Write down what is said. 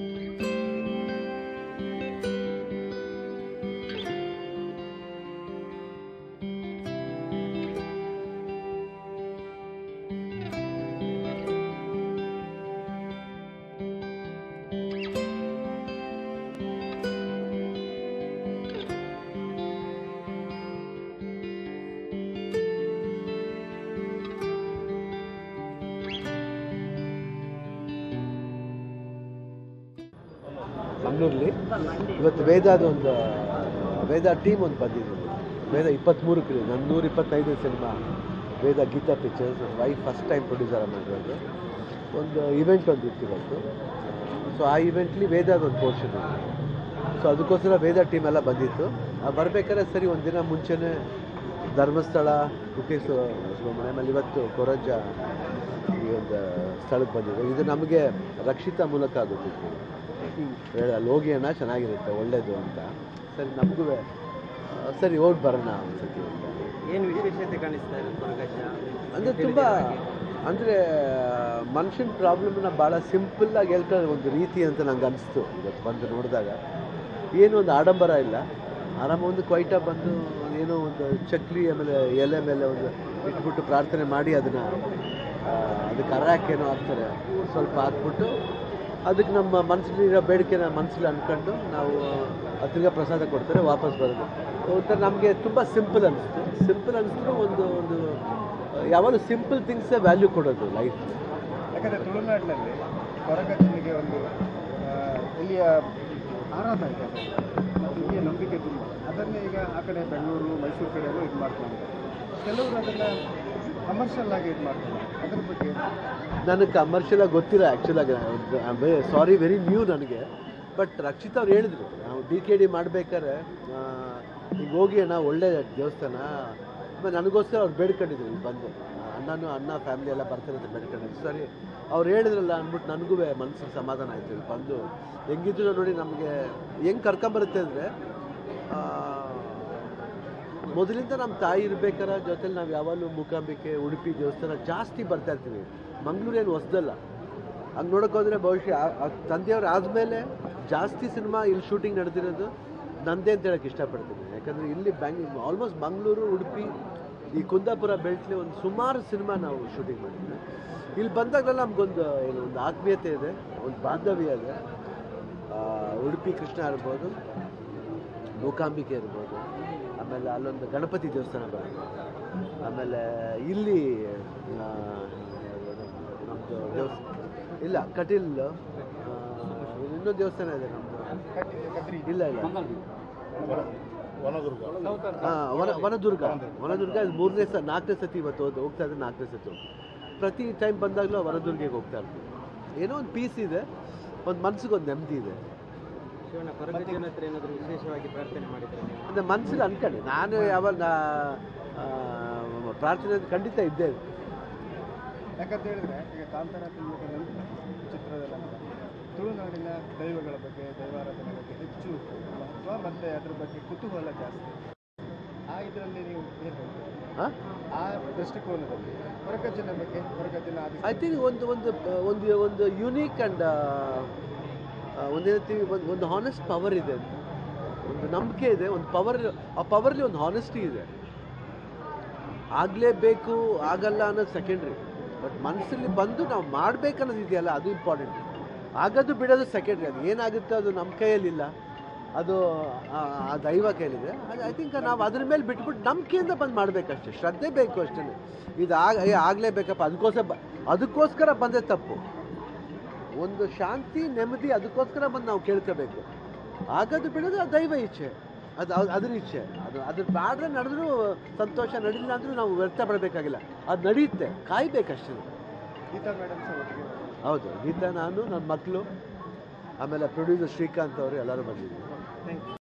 ಮಂಗಳೂರಲ್ಲಿ ಇವತ್ತು ವೇದಾದ ಒಂದು ವೇದ ಟೀಮ್ ಒಂದು ಬಂದಿದೆ ವೇದ ಇಪ್ಪತ್ತ್ಮೂರಕ್ಕೆ ನನ್ನ ನೂರ ಇಪ್ಪತ್ತೈದು cinema Vedha Geetha pictures wife first time producer ಮಾಡಿರೋದು ಒಂದು ಇವೆಂಟ್ ಒಂದು ಇತ್ತು ಇವತ್ತು ಸೊ ಆ ಇವೆಂಟ್ಲಿ ವೇದಾದ ಒಂದು ಪೋರ್ಷನ್ ಇದೆ ಸೊ ಅದಕ್ಕೋಸ್ಕರ ವೇದ ಟೀಮ್ ಎಲ್ಲ ಬಂದಿತ್ತು ಆ ಬರ್ಬೇಕಾದ್ರೆ ಸರಿ ಒಂದು ದಿನ ಮುಂಚೆನೇ ಧರ್ಮಸ್ಥಳ ಕುಕ್ಕೆ ಸು- ಸುಬ್ರಹ್ಮಣ್ಯ ಆಮೇಲೆ ಇವತ್ತು ಕೊರಜ್ಜ ಈ ಒಂದು ಸ್ಥಳಕ್ಕೆ ಬಂದಿದೆ ಇದು ನಮಗೆ ರಕ್ಷಿತಾ ಮೂಲಕ ಗೊತ್ತಿತ್ತು ಹೇಳಿ ಅಲ್ಲಿ ಹೋಗಿ ಅಣ್ಣ ಚೆನ್ನಾಗಿರುತ್ತೆ ಒಳ್ಳೇದು ಅಂತ ಸರಿ ನಮಗೂ ಸರಿ ಹೋಗಿ ಬರೋಣ ಅನ್ಸುತ್ತೆ ಅಂತ ಏನು ವಿಶೇಷತೆ ಕಾಣಿಸ್ತಾ ಇದೆ ಕೊರಗಜ್ಜ ಅಂದರೆ ತುಂಬ ಅಂದರೆ ಮನುಷ್ಯನ ಪ್ರಾಬ್ಲಮ್ನ ಭಾಳ ಸಿಂಪಲ್ಲಾಗಿ ಹೇಳ್ಕೊಳ್ಳೋ ಒಂದು ರೀತಿ ಅಂತ ನಂಗೆ ಅನಿಸ್ತು ಇವತ್ತು ಬಂದು ನೋಡಿದಾಗ ಏನೂ ಒಂದು ಆಡಂಬರ ಇಲ್ಲ ಆರಾಮ ಒಂದು ಕ್ವೈಟ ಬಂದು ಏನೋ ಒಂದು ಚಕ್ಲಿ ಆಮೇಲೆ ಎಲೆ ಮೇಲೆ ಒಂದು ಇಟ್ಬಿಟ್ಟು ಪ್ರಾರ್ಥನೆ ಮಾಡಿ ಅದನ್ನು ಅದಕ್ಕೆ ಅರಾಕೇನೋ ಹಾಕ್ತಾರೆ ಸ್ವಲ್ಪ ಹಾಕ್ಬಿಟ್ಟು ಅದಕ್ಕೆ ನಮ್ಮ ಮನಸ್ಸಲ್ಲಿರೋ ಬೇಡಿಕೆನ ಮನಸ್ಸಲ್ಲಿ ಅಂದ್ಕೊಂಡು ನಾವು ತಿರ್ಗಾ ಪ್ರಸಾದ ಕೊಡ್ತಾರೆ ವಾಪಸ್ ಬರೋದು ಒಂಥರ ನಮಗೆ ತುಂಬ ಸಿಂಪಲ್ ಅನಿಸ್ತು ಸಿಂಪಲ್ ಅನಿಸಿದ್ರು ಒಂದು ಒಂದು ಯಾವಾಗಲೂ ಸಿಂಪಲ್ ಥಿಂಗ್ಸೇ ವ್ಯಾಲ್ಯೂ ಕೊಡೋದು ಲೈಫ್ ಯಾಕಂದರೆ ತುಳುನಾಡಿನಲ್ಲಿ ಕೊರಗಜ್ಜನಿಗೆ ಒಂದು ಆ, ಇಲ್ಲಿಯ ಆರಾಮ ಇದೆ ಮತ್ತು ಇಲ್ಲಿಯ ನಂಬಿಕೆ ತುಂಬ ಅದನ್ನೇ ಈಗ ಆ ಕಡೆ ಬೆಂಗಳೂರು ಮೈಸೂರು ಕಡೆ ಎಲ್ಲ ಇದು ಮಾಡ್ತಾರೆ ಕೆಲವರು ಅದನ್ನು ಕಮರ್ಷಿಯಲ್ ಆಗಿ ಇದು ಮಾಡ್ತಾರೆ ಅದ್ರ ಬಗ್ಗೆ ನನಗೆ ಕಮರ್ಷಿಯಲ್ ಆಗಿ ಗೊತ್ತಿಲ್ಲ ಆ್ಯಕ್ಚುಲಾಗಿ ಸಾರಿ ವೆರಿ ನ್ಯೂ ನನಗೆ ಬಟ್ ರಕ್ಷಿತ್ ಅವ್ರು ಹೇಳಿದ್ರು ನಾವು ಡಿ ಕೆ ಡಿ ಮಾಡ್ಬೇಕಾದ್ರೆ ಈಗ ಹೋಗಿ ಅಣ್ಣ ಒಳ್ಳೆ ದೇವಸ್ಥಾನ ಆಮೇಲೆ ನನಗೋಸ್ಕರ ಅವ್ರು ಬೇಡ್ಕೊಂಡಿದ್ರು ಇಲ್ಲಿ ಬಂದು ಆ, ಅಣ್ಣನೂ ಅಣ್ಣ ಫ್ಯಾಮಿಲಿ ಎಲ್ಲ ಬರ್ತಾರೆ ಅಂತ ಬೇಡ್ಕೊಂಡಿದ್ರು ಸರಿ ಅವ್ರು ಹೇಳಿದ್ರಲ್ಲ ಅಂದ್ಬಿಟ್ಟು ನನಗೂ ಮನಸ್ಸಿಗೆ ಸಮಾಧಾನ ಆಯಿತು ಇಲ್ಲಿ ಬಂದು ಹೆಂಗಿದ್ರು ನೋಡಿ ನಮಗೆ ಹೆಂಗೆ ಕರ್ಕೊಂಬರುತ್ತೆ ಅಂದರೆ ಮೊದಲಿಂದ ನಮ್ಮ ತಾಯಿ ಇರ್ಬೇಕಾರೆ ಜೊತೆಲಿ ನಾವು ಯಾವಾಗಲೂ ಮೂಕಾಂಬಿಕೆ ಉಡುಪಿ ದೇವಸ್ಥಾನ ಜಾಸ್ತಿ ಬರ್ತಾ ಇರ್ತೀವಿ ಮಂಗಳೂರು ಏನು ಹೊಸ್ದಲ್ಲ ಹಂಗೆ ನೋಡೋಕೆ ಹೋದರೆ ಬಹುಶಃ ಆ- ಆ ತಂದೆಯವ್ರು ಆದಮೇಲೆ ಜಾಸ್ತಿ ಸಿನಿಮಾ ಇಲ್ಲಿ ಶೂಟಿಂಗ್ ನಡೆದಿರೋದು ನಂದೇ ಅಂತ ಹೇಳಕ್ಕೆ ಇಷ್ಟಪಡ್ತೀನಿ ಯಾಕಂದರೆ ಇಲ್ಲಿ ಬ್ಯಾಂಗ್ ಆಲ್ಮೋಸ್ಟ್ ಮಂಗಳೂರು ಉಡುಪಿ ಈ ಕುಂದಾಪುರ ಬೆಲ್ಟ್ಲಿ ಒಂದು ಸುಮಾರು ಸಿನಿಮಾ ನಾವು ಶೂಟಿಂಗ್ ಮಾಡಿದ್ವಿ ಇಲ್ಲಿ ಬಂದಾಗಲೆಲ್ಲ ನಮಗೊಂದು ಏನು ಒಂದು ಆತ್ಮೀಯತೆ ಇದೆ ಒಂದು ಬಾಂಧವ್ಯ ಇದೆ ಆ, ಉಡುಪಿ ಕೃಷ್ಣ ಇರ್ಬೋದು ಮೂಕಾಂಬಿಕೆ ಇರ್ಬೋದು ಆಮೇಲೆ ಅಲ್ಲೊಂದು ಗಣಪತಿ ದೇವಸ್ಥಾನ ಬರುತ್ತೆ ಆಮೇಲೆ ಇಲ್ಲಿ ಆ, ನಮ್ಮದು ದೇವಸ್ಥಾನ ಇಲ್ಲ ಕಟೀಲ್ ಆ, ಇನ್ನೊಂದು ದೇವಸ್ಥಾನ ಇದೆ ನಮ್ಮದು ಕದ್ರಿ ಇಲ್ಲ ಇಲ್ಲ ಆ, ವನ ವನದುರ್ಗ ವನದುರ್ಗ ಇದು ಮೂರನೇ ಸ ನಾಲ್ಕನೇ ಸತಿ ಇವತ್ತು ಹೋದ್- ಹೋಗ್ತಾ ಇದ್ರೆ ನಾಲ್ಕನೇ ಸತಿ ಹೋಗ್ತೀನಿ. ಪ್ರತಿ ಟೈಮ್ ಬಂದಾಗಲೂ ವನದುರ್ಗಿಗೆ ಹೋಗ್ತಾ ಇರ್ತೀವಿ ಏನೋ ಒಂದು ಪೀಸ್ ಇದೆ ಒಂದು ಮನ್ಸಿಗೆ ಒಂದು ನೆಮ್ಮದಿ ಇದೆ ಶಿವಣ್ಣ ಕೊರಗಜ್ಜನ ಹತ್ರ ಏನಾದರೂ ವಿಶೇಷವಾಗಿ ಪ್ರಾರ್ಥನೆ ಮಾಡಿದ್ರೆ ನೀವು ಅಂದರೆ ಮನಸ್ಸಲ್ಲಿ ಅನ್ಕೊಂಡೆ ನಾನು ಯಾವಾಗ ನಾ- ಆ, ಪ್ರಾರ್ಥನೆ ಖಂಡಿತ ಇದ್ದೇ ಇದೆ. ಯಾಕಂತ ಹೇಳಿದ್ರೆ ಈಗ ಕಾಂತಾರ ಫಿಲ್ಮ್ ಚಿತ್ರದಲ್ಲಿ ತುಳುನಾಡಿನ ದೈವಗಳ ಬಗ್ಗೆ ದೈವಾರಾಧನೆ ಬಗ್ಗೆ ಹೆಚ್ಚು ಮಹತ್ವ ಮತ್ತು ಅದ್ರ ಬಗ್ಗೆ ಕುತೂಹಲ ಜಾಸ್ತಿ ಆ ಇದರಲ್ಲಿ ನೀವು ಏನು ಹೇಳ್ತೀರಿ ಆ? ಆ ದೃಷ್ಟಿಕೋನದಲ್ಲಿ ಕೊರಗಜ್ಜನ ಬಗ್ಗೆ ಕೊರಗಜ್ಜನ ಆದಿ ಐ ಥಿಂಕ್ ಒಂದು ಒಂದು ಒಂದು ಒಂದು ಯುನೀಕ್ ಆ್ಯಂಡ್ ಒಂದು ಹೇಳ್ತೀವಿ ಒಂದು ಒಂದು ಹಾನೆಸ್ಟ್ ಪವರ್ ಇದೆ ಅಂತ ಒಂದು ನಂಬಿಕೆ ಇದೆ ಒಂದು ಪವರ್ ಆ ಪವರ್ಲಿ ಒಂದು ಹಾನೆಸ್ಟಿ ಇದೆ ಆಗಲೇಬೇಕು ಆಗಲ್ಲ ಅನ್ನೋದು ಸೆಕೆಂಡ್ರಿ ಬಟ್ ಮನಸ್ಸಲ್ಲಿ ಬಂದು ನಾವು ಮಾಡ್ಬೇಕನ್ನೋದು ಇದೆಯಲ್ಲ ಅದು ಇಂಪಾರ್ಟೆಂಟ್ ಆಗೋದು ಬಿಡೋದು ಸೆಕೆಂಡ್ರಿ ಅದು ಏನಾಗುತ್ತೆ ಅದು ನಮ್ಮ ಕೈಯಲ್ಲಿಲ್ಲ ಅದು ಆ ಆ ದೈವ ಕೈಯಲ್ಲಿದೆ ಐ ಥಿಂಕ್ ನಾವು ಅದ್ರ ಮೇಲೆ ಬಿಟ್ಬಿಟ್ಟು ನಂಬಿಕೆಯಿಂದ ಬಂದು ಮಾಡಬೇಕಷ್ಟೇ ಶ್ರದ್ಧೆ ಬೇಕು ಅಷ್ಟೇ ಇದು ಆಗ ಏ ಆಗಲೇಬೇಕಪ್ಪ ಅದಕ್ಕೋಸ್ಕರ ಬ ಅದಕ್ಕೋಸ್ಕರ ಬಂದೇ ತಪ್ಪು ಒಂದು ಶಾಂತಿ ನೆಮ್ಮದಿ ಅದಕ್ಕೋಸ್ಕರ ಬಂದು ನಾವು ಕೇಳ್ಕೋಬೇಕು ಆಗೋದು ಬಿಡೋದು ಆ ದೈವ ಇಚ್ಛೆ ಅದು ಅದು ಅದ್ರ ಇಚ್ಛೆ ಅದು ಅದ್ರ ಬ್ಯಾಡ್ರೆ ನಡೆದ್ರೂ ಸಂತೋಷ ನಡೀಲಿಲ್ಲ ಅಂದ್ರೂ ನಾವು ವ್ಯರ್ಥ ಪಡಬೇಕಾಗಿಲ್ಲ ಅದು ನಡೆಯುತ್ತೆ ಕಾಯ್ಬೇಕಷ್ಟೇ ಗೀತಾ ಮೇಡಮ್ ಸಹ ಒಟ್ಟಿಗೆ ಹೌದು ಗೀತಾ ನಾನು ನನ್ನ ಮಕ್ಕಳು ಆಮೇಲೆ ಪ್ರೊಡ್ಯೂಸರ್ ಶ್ರೀಕಾಂತ್ ಅವರು ಎಲ್ಲರೂ ಬಂದಿದ್ದೀವಿ ಥ್ಯಾಂಕ್ ಯು